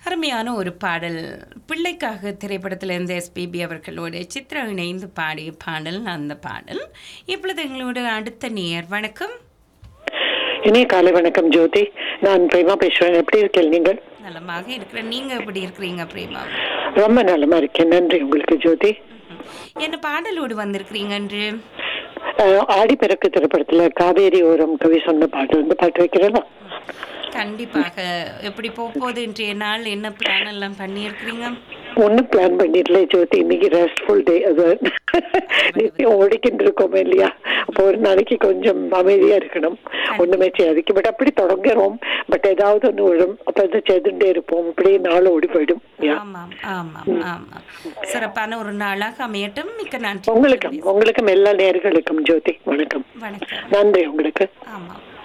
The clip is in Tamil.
அருமையான ஒரு பாடல் பிள்ளைக்காக திரைப்படத்தில் இருந்த எஸ்பிபி அவர்களோடு சித்ரா இணைந்து பாடிய பாடல் அந்த பாடல் இப்பொழுது எங்களோட அடுத்த நேயர் வணக்கம் இனிய காலை வணக்கம் ஜோதி நான் பிரேமா பேசுறேன் எப்படி இருக்கீங்க நீங்கள் நலமாக இருக்கிற நீங்க எப்படி இருக்கிறீங்க பிரேமா ரொம்ப நலமா இருக்கேன் நன்றி உங்களுக்கு ஜோதி ம்ஹும். என்ன பாடலோடு வந்திருக்கிறீங்க என்று அஹ், ஆடிப்பெருக்கு திரைப்படத்துல காவேரி ஓரம் கவி சொன்ன பாட்டு வந்து பாட்டு வைக்கிறதா கண்டிப்பாக எப்படி போகுது இன்றைய நாள் என்ன பிளான் எல்லாம் பண்ணியிருக்கிறீங்க ஒன்னும் பிளான் பண்ணிடல ஜோதி இன்னைக்கு ரெஸ்ட்ஃபுல் டே அது ஓடிக்கிட்டு இருக்கோம் இல்லையா அப்போ ஒரு நாளைக்கு கொஞ்சம் அமைதியா இருக்கணும் ஒண்ணுமே செய்யாதுக்கு பட் அப்படி தொடங்குறோம் பட் ஏதாவது ஒண்ணு விழும் அப்ப அதை செய்துட்டே இருப்போம் அப்படியே நாள் ஓடி போயிடும் Yeah. ஆமாம் ஆமாம் ஆமாம் சிறப்பான ஒரு நாளாக அமையட்டும் மிக்க நன்றி உங்களுக்கும் உங்களுக்கும் எல்லா நேர்களுக்கும் ஜோதி வணக்கம் வணக்கம் நன்றி உங்களுக்கு ஆமாம்